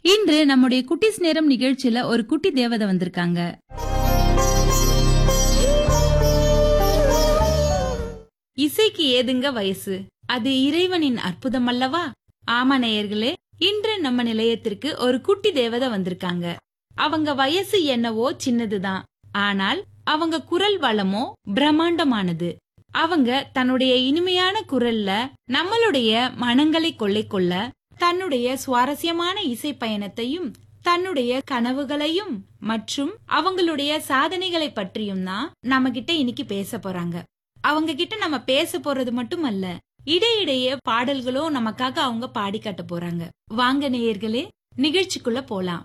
இன்று நம்முடைய குட்டிஸ் நேரம் நிகழ்ச்சியில ஒரு குட்டி தேவதை வந்திருக்காங்க இசைக்கு ஏதுங்க வயசு அது இறைவனின் அற்புதம் அல்லவா ஆமா நேயர்களே இன்று நம்ம நிலையத்திற்கு ஒரு குட்டி தேவதை வந்திருக்காங்க அவங்க வயசு என்னவோ சின்னதுதான் ஆனால் அவங்க குரல் வளமோ பிரம்மாண்டமானது அவங்க தன்னுடைய இனிமையான குரல்ல நம்மளுடைய மனங்களை கொள்ளை கொள்ள தன்னுடைய சுவாரஸ்யமான இசை பயணத்தையும் தன்னுடைய கனவுகளையும் மற்றும் அவங்களுடைய சாதனைகளை பற்றியும் தான் நம்ம கிட்ட இன்னைக்கு பேச போறாங்க அவங்க கிட்ட நம்ம பேச போறது மட்டும் அல்ல இடையிடையே பாடல்களும் நமக்காக அவங்க பாடி காட்ட போறாங்க வாங்க நேயர்களே நிகழ்ச்சிக்குள்ள போலாம்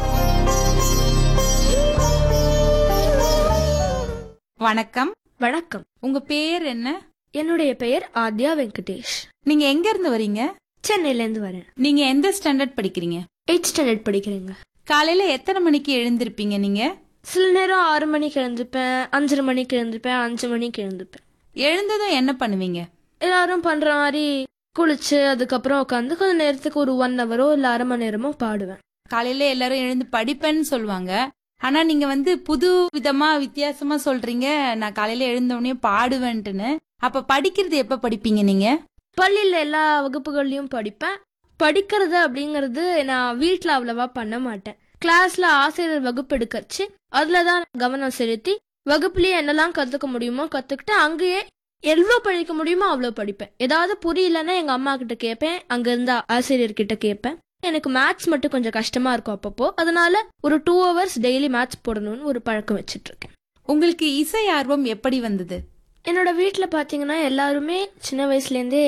வணக்கம் வணக்கம் உங்க பேர் என்ன என்னுடைய பெயர் ஆத்யா வெங்கடேஷ் நீங்க எங்க இருந்து வரீங்க சென்னையில இருந்து வரேன் நீங்க எந்த ஸ்டாண்டர்ட் படிக்கிறீங்க எயிட் ஸ்டாண்டர்ட் படிக்கிறேங்க காலையில எத்தனை மணிக்கு எழுந்திருப்பீங்க நீங்க சில நேரம் ஆறு மணிக்கு எழுந்துப்பேன் அஞ்சரை மணிக்கு எழுந்துப்பேன் அஞ்சு மணிக்கு எழுந்துப்பேன் எழுந்ததும் என்ன பண்ணுவீங்க எல்லாரும் பண்ற மாதிரி குளிச்சு அதுக்கப்புறம் உட்காந்து கொஞ்ச நேரத்துக்கு ஒரு ஒன் ஹவரோ இல்ல அரை மணி நேரமோ பாடுவேன் காலையில எல்லாரும் எழுந்து படிப்பேன்னு சொல்லுவாங்க ஆனா நீங்க வந்து புது விதமா வித்தியாசமா சொல்றீங்க நான் காலையில எழுந்த உடனே பாடுவேன்ட்டுன்னு அப்ப படிக்கிறது எப்ப படிப்பீங்க நீங்க பள்ளியில எல்லா வகுப்புகள்லயும் படிப்பேன் படிக்கிறது அப்படிங்கறது நான் வீட்ல அவ்வளவா பண்ண மாட்டேன் கிளாஸ்ல ஆசிரியர் வகுப்பு எடுக்கச்சு அதுலதான் கவனம் செலுத்தி வகுப்புலயே என்னெல்லாம் கத்துக்க முடியுமோ கத்துக்கிட்டு அங்கேயே எவ்வளவு படிக்க முடியுமோ அவ்வளவு படிப்பேன் ஏதாவது புரியலன்னா எங்க அம்மா கிட்ட கேட்பேன் அங்க இருந்த ஆசிரியர் கிட்ட கேட்பேன் எனக்கு மேத்ஸ் மட்டும் கொஞ்சம் கஷ்டமா இருக்கும் அப்பப்போ அதனால ஒரு டூ ஹவர்ஸ் டெய்லி மேத்ஸ் போடணும்னு ஒரு பழக்கம் வச்சிட்டு இருக்கேன் உங்களுக்கு இசை ஆர்வம் எப்படி வந்தது என்னோட வீட்ல பாத்தீங்கன்னா எல்லாருமே சின்ன வயசுல இருந்தே